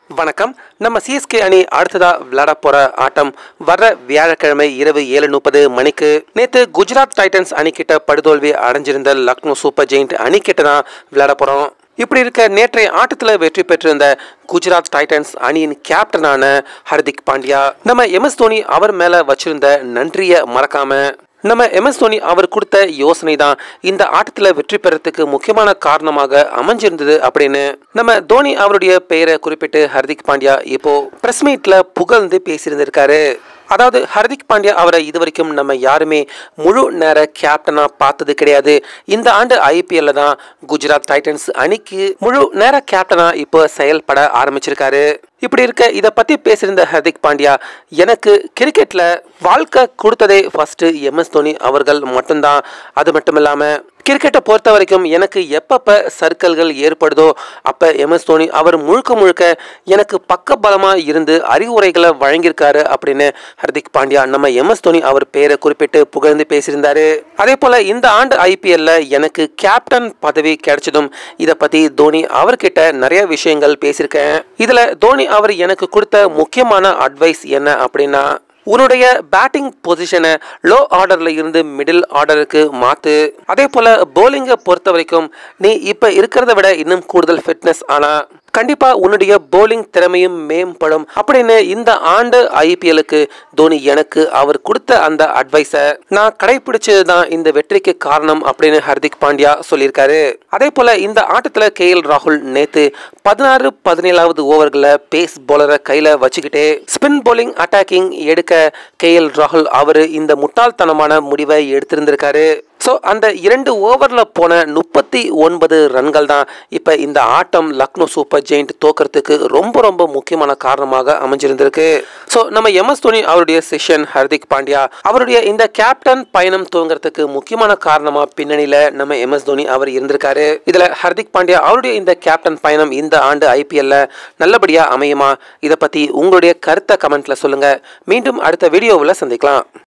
வணக்கம் நம்ம சிஎஸ்கே அணி அடுத்ததா விளையாட போற ஆட்டம் வர வியாழக்கிழமை இரவு ஏழு முப்பது மணிக்கு நேத்து குஜராத் டைட்டன்ஸ் அணி கிட்ட படுதோல்வி அடைஞ்சிருந்த லக்னோ சூப்பர் ஜெயிண்ட் அணி கிட்ட தான் விளையாட போறோம் இப்படி இருக்க நேற்றைய ஆட்டத்தில் வெற்றி பெற்றிருந்த குஜராத் டைட்டன்ஸ் அணியின் கேப்டனான ஹர்திக் பாண்டியா நம்ம எம்எஸ் தோனி அவர் மேல வச்சிருந்த நன்றியை மறக்காம நம்ம எம்எஸ் தோனி அவர் கொடுத்த யோசனை தான் இந்த ஆட்டத்தில் வெற்றி பெறத்துக்கு முக்கியமான காரணமாக அமைஞ்சிருந்தது அப்படின்னு நம்ம தோனி அவருடைய பெயரை குறிப்பிட்டு ஹர்திக் பாண்டியா இப்போ பிரஸ் மீட்ல புகழ்ந்து பேசியிருந்திருக்காரு அதாவது ஹர்திக் பாண்டியா அவரை இதுவரைக்கும் நம்ம யாருமே முழு நேர கேப்டனா பார்த்தது கிடையாது இந்த ஆண்டு ஐபிஎல்ல தான் குஜராத் டைட்டன்ஸ் அணிக்கு முழு நேர கேப்டனா இப்போ செயல்பட ஆரம்பிச்சிருக்காரு இப்படி இருக்க இதை பத்தி பேசியிருந்த ஹர்திக் பாண்டியா எனக்கு கிரிக்கெட்ல வாழ்க்கை கொடுத்ததே ஃபர்ஸ்ட் எம்எஸ் தோனி அவர்கள் மட்டும்தான் அது மட்டும் இல்லாம கிரிக்கெட்டை பொறுத்த வரைக்கும் எனக்கு எப்பப்ப சர்க்கிள்கள் ஏற்படுதோ அப்ப எம்எஸ் தோனி அவர் முழுக்க முழுக்க எனக்கு பக்கபலமா இருந்து அறிவுரைகளை வழங்கியிருக்காரு அப்படின்னு ஹர்திக் பாண்டியா நம்ம எம்எஸ் தோனி அவர் பேரை குறிப்பிட்டு புகழ்ந்து பேசியிருந்தாரு அதே போல இந்த ஆண்டு ஐபிஎல்ல எனக்கு கேப்டன் பதவி கிடைச்சதும் இதை பத்தி தோனி அவர்கிட்ட நிறைய விஷயங்கள் பேசியிருக்கேன் இதுல தோனி அவர் எனக்கு கொடுத்த முக்கியமான அட்வைஸ் என்ன அப்படின்னா உன்னுடைய பேட்டிங் பொசிஷனை லோ ஆர்டர்ல இருந்து மிடில் ஆர்டருக்கு மாத்து அதே போல போலிங்கை பொறுத்த வரைக்கும் நீ இப்ப இருக்கிறத விட இன்னும் கூடுதல் ஃபிட்னஸ் ஆனா கண்டிப்பா உன்னுடைய போலிங் திறமையும் மேம்படும் அப்படின்னு இந்த ஆண்டு ஐபிஎலுக்கு தோனி எனக்கு அவர் கொடுத்த அந்த அட்வைஸை நான் கடைபிடிச்சது தான் இந்த வெற்றிக்கு காரணம் அப்படின்னு ஹர்திக் பாண்டியா சொல்லியிருக்காரு அதே போல இந்த ஆட்டத்துல கே எல் ராகுல் நேத்து பதினாறு பதினேழாவது ஓவர்களை பேஸ் போலரை கையில வச்சுக்கிட்டே ஸ்பின் போலிங் அட்டாக்கிங் எடுக்க கே எல் ராகுல் அவரு இந்த முட்டாள்தனமான முடிவை எடுத்திருந்திருக்காரு ஸோ அந்த இரண்டு ஓவரில் போன முப்பத்தி ஒன்பது ரன்கள் தான் இப்போ இந்த ஆட்டம் லக்னோ சூப்பர் ஜெயிண்ட் தோக்கிறதுக்கு ரொம்ப ரொம்ப முக்கியமான காரணமாக அமைஞ்சிருந்திருக்கு ஸோ நம்ம எம்எஸ் தோனி அவருடைய செஷன் ஹர்திக் பாண்டியா அவருடைய இந்த கேப்டன் பயணம் துவங்குறதுக்கு முக்கியமான காரணமாக பின்னணியில் நம்ம எம்எஸ் தோனி அவர் இருந்திருக்காரு இதில் ஹர்திக் பாண்டியா அவருடைய இந்த கேப்டன் பயணம் இந்த ஆண்டு ஐபிஎல்ல நல்லபடியாக அமையுமா இதை பற்றி உங்களுடைய கருத்தை கமெண்ட்ல சொல்லுங்க மீண்டும் அடுத்த வீடியோவில் சந்திக்கலாம்